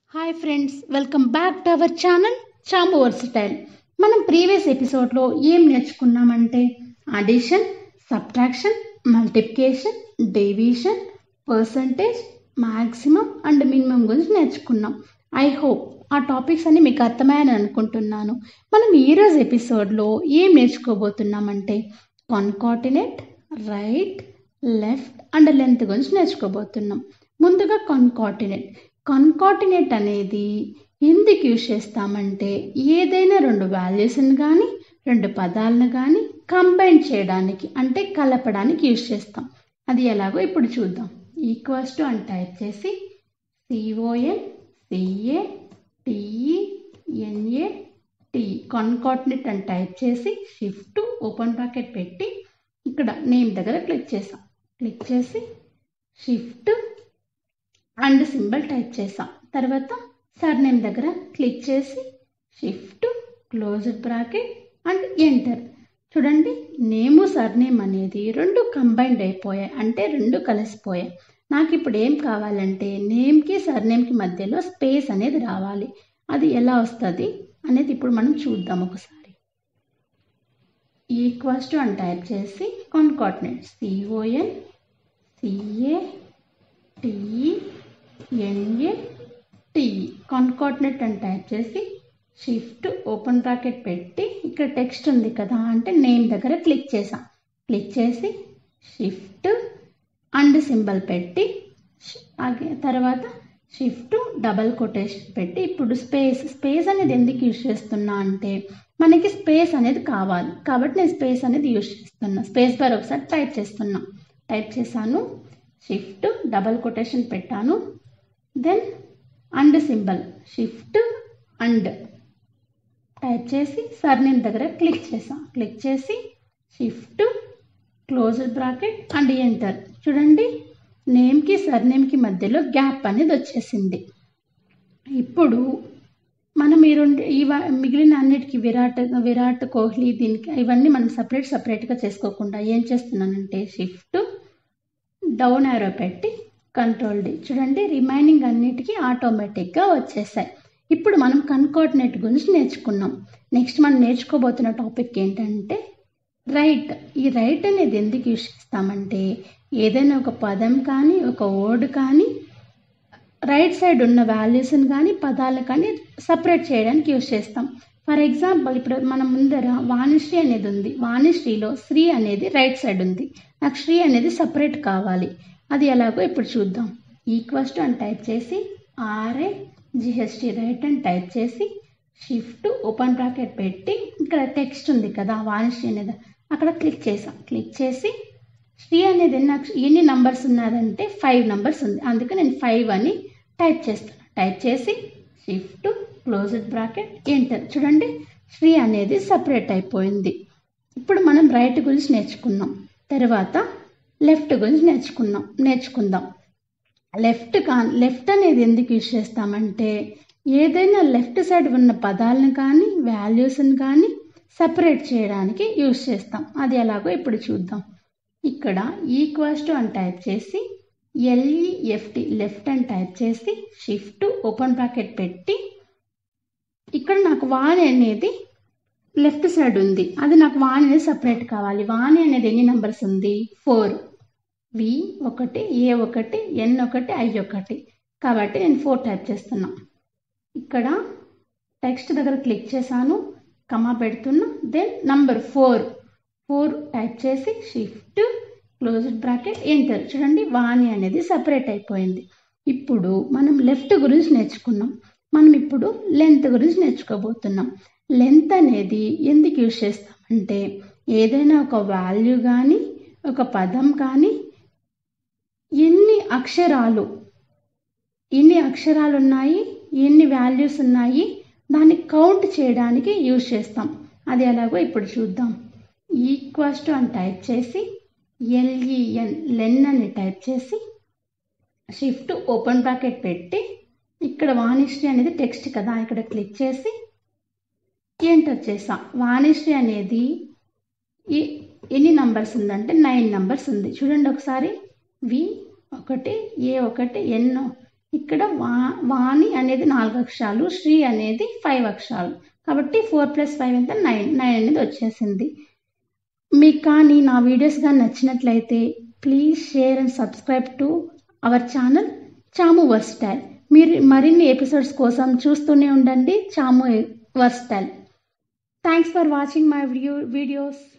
hi friends welcome back to our channel Chambu versatile మనం previous ఎపిసోడ్లో ఏం నేర్చుకున్నామంటే addition subtraction multiplication division percentage maximum and minimum గురించి నేర్చుకున్నాం ఐ హోప్ ఆ టాపిక్స్ అన్ని మీకు అర్థమయ్యాయని అనుకుంటున్నాను మనం ఈరోజు ఎపిసోడ్లో ఏం నేర్చుకోబోతున్నామంటే concatenate right left and length గురించి నేర్చుకోబోతున్నాం ముందుగా కాన్కాటినేట్ కాన్కాటినేట్ అనేది ఎందుకు యూజ్ చేస్తామంటే ఏదైనా రెండు వాల్యూస్ని కానీ రెండు పదాలను కానీ కంబైన్ చేయడానికి అంటే కలపడానికి యూజ్ చేస్తాం అది ఎలాగో ఇప్పుడు చూద్దాం ఈక్వల్స్ టు అని టైప్ చేసి C O N C A T E N A T concatenate అని టైప్ చేసి షిఫ్ట్ ఓపెన్ బ్రాకెట్ పెట్టి ఇక్కడ నేమ్ దగ్గర క్లిక్ చేసాం క్లిక్ చేసి షిఫ్ట్ అండ్ సింబల్ టైప్ చేసాం తర్వాత సర్ నేమ్ దగ్గర క్లిక్ చేసి shift closed bracket and enter చూడండి నేము సర్నేమ్ అనేది రెండు కంబైన్డ్ అయిపోయాయి అంటే రెండు కలిసిపోయాయి నాకు ఇప్పుడు ఏం కావాలంటే నేమ్కి సర్నేమ్కి మధ్యలో స్పేస్ అనేది రావాలి అది ఎలా వస్తుంది అనేది ఇప్పుడు మనం చూద్దాం ఒకసారి ఈక్వల్స్ టు అని టైప్ చేసి concatenate C O N C A T E N A T E concatenate అని టైప్ చేసి షిఫ్ట్ ఓపెన్ బ్రాకెట్ పెట్టి ఇక్కడ టెక్స్ట్ ఉంది కదా అంటే నేమ్ దగ్గర క్లిక్ చేసాం క్లిక్ చేసి షిఫ్ట్ అండ్ సింబల్ పెట్టి అలాగే తర్వాత షిఫ్ట్ డబల్ కొటేషన్ పెట్టి ఇప్పుడు స్పేస్ స్పేస్ అనేది ఎందుకు యూజ్ చేస్తున్నా అంటే మనకి స్పేస్ అనేది కావాలి కాబట్టి నేను స్పేస్ అనేది యూజ్ చేస్తున్నా స్పేస్ బార్ ఒకసారి టైప్ చేస్తున్నా టైప్ చేశాను షిఫ్ట్ డబల్ కొటేషన్ పెట్టాను then and symbol shift and type చేసి సర్నేమ్ దగ్గర క్లిక్ చేసాం క్లిక్ చేసి shift closed bracket and enter చూడండి నేమ్కి సర్నేమ్కి మధ్యలో గ్యాప్ అనేది వచ్చేసింది ఇప్పుడు మనం ఈ రెండు ఇవ మిగిలిన అన్నిటికీ విరాట్ విరాట్ కోహ్లీ దీనికి ఇవన్నీ మనం సపరేట్ సపరేట్గా చేసుకోకుండా ఏం చేస్తున్నానంటే షిఫ్ట్ డౌన్ యారో పెట్టి కంట్రోల్ డి చూడండి రిమైనింగ్ అన్నిటికీ ఆటోమేటిక్గా వచ్చేసాయి ఇప్పుడు మనం కన్కోర్డినేట్ గురించి నేర్చుకున్నాం నెక్స్ట్ మనం నేర్చుకోబోతున్న టాపిక్ ఏంటంటే రైట్ ఈ రైట్ అనేది ఎందుకు యూజ్ చేస్తామంటే ఏదైనా ఒక పదం కానీ ఒక వర్డ్ కానీ రైట్ సైడ్ ఉన్న వాల్యూస్ని కానీ పదాలు కానీ సపరేట్ చేయడానికి యూజ్ చేస్తాం ఫర్ ఎగ్జాంపుల్ ఇప్పుడు మన ముందర వాణిశ్రీ అనేది ఉంది వాణిశ్రీలో శ్రీ అనేది రైట్ సైడ్ ఉంది నాకు శ్రీ అనేది సపరేట్ కావాలి అది ఎలాగో ఇప్పుడు చూద్దాం ఈక్వల్స్ టు అని టైప్ చేసి ఆర్ఏ జిహెచ్టి రైట్ అని టైప్ చేసి షిఫ్ట్ ఓపెన్ బ్రాకెట్ పెట్టి ఇక్కడ టెక్స్ట్ ఉంది కదా వాణిశ్రీ అనేది అక్కడ క్లిక్ చేసాం క్లిక్ చేసి శ్రీ అనేది ఎన్ని ఎన్ని నంబర్స్ ఉన్నదంటే ఫైవ్ నంబర్స్ ఉంది అందుకే నేను ఫైవ్ అని టైప్ చేస్తాను టైప్ చేసి షిఫ్ట్ క్లోజ్డ్ బ్రాకెట్ ఎంటర్ చూడండి శ్రీ అనేది సపరేట్ అయిపోయింది ఇప్పుడు మనం రైట్ గురించి నేర్చుకున్నాం తర్వాత లెఫ్ట్ గురించి నేర్చుకున్నాం నేర్చుకుందాం లెఫ్ట్ కా లెఫ్ట్ అనేది ఎందుకు యూజ్ చేస్తామంటే ఏదైనా లెఫ్ట్ సైడ్ ఉన్న పదాలను కానీ వాల్యూస్ని కానీ సపరేట్ చేయడానికి యూజ్ చేస్తాం అది ఎలాగో ఇప్పుడు చూద్దాం ఇక్కడ ఈక్వల్స్ టు అని టైప్ చేసి ఎల్ఈఎఫ్టి లెఫ్ట్ అని టైప్ చేసి షిఫ్ట్ ఓపెన్ బ్రాకెట్ పెట్టి ఇక్కడ నాకు వాణి అనేది లెఫ్ట్ సైడ్ ఉంది అది నాకు వాణి అనేది సపరేట్ కావాలి వాణి అనేది ఎన్ని నెంబర్స్ ఉంది ఫోర్ వి ఒకటి ఏ ఒకటి ఎన్ ఒకటి ఐ ఒకటి కాబట్టి నేను ఫోర్ టైప్ చేస్తున్నా ఇక్కడ టెక్స్ట్ దగ్గర క్లిక్ చేశాను కమా పెడుతున్నా then number four four type చేసి షిఫ్ట్ క్లోజ్డ్ బ్రాకెట్ ఎంటర్ చూడండి వాణి అనేది సపరేట్ అయిపోయింది ఇప్పుడు మనం లెఫ్ట్ గురించి నేర్చుకున్నాం మనం ఇప్పుడు లెంత్ గురించి నేర్చుకోబోతున్నాం లెంత్ అనేది ఎందుకు యూజ్ చేస్తామంటే ఏదైనా ఒక వాల్యూ కానీ ఒక పదం కానీ ఎన్ని అక్షరాలు ఎన్ని అక్షరాలు ఉన్నాయి ఎన్ని వాల్యూస్ ఉన్నాయి దాన్ని కౌంట్ చేయడానికి యూజ్ చేస్తాం అది ఎలాగో ఇప్పుడు చూద్దాం ఈక్వల్స్ టు అని టైప్ చేసి ఎల్ఈఎన్ లెన్ అని టైప్ చేసి షిఫ్ట్ ఓపెన్ బ్రాకెట్ పెట్టి ఇక్కడ వాణిశ్రీ అనేది టెక్స్ట్ కదా ఇక్కడ క్లిక్ చేసి ఎంటర్ చేసాం వాణిశ్రీ అనేది ఈ ఎన్ని నంబర్స్ ఉందంటే నైన్ నంబర్స్ ఉంది చూడండి ఒకసారి వి ఒకటి ఏ ఒకటి ఎన్ ఇక్కడ వా వాణి అనేది నాలుగు అక్షరాలు శ్రీ అనేది ఫైవ్ అక్షరాలు కాబట్టి ఫోర్ ప్లస్ ఫైవ్ ఎంత నైన్ నైన్ అనేది వచ్చేసింది మీకు కానీ నా వీడియోస్ కానీ నచ్చినట్లయితే please share and subscribe to our channel Chamu versatile మీరు మరిన్ని ఎపిసోడ్స్ కోసం చూస్తూనే ఉండండి Chamu versatile thanks for watching my video videos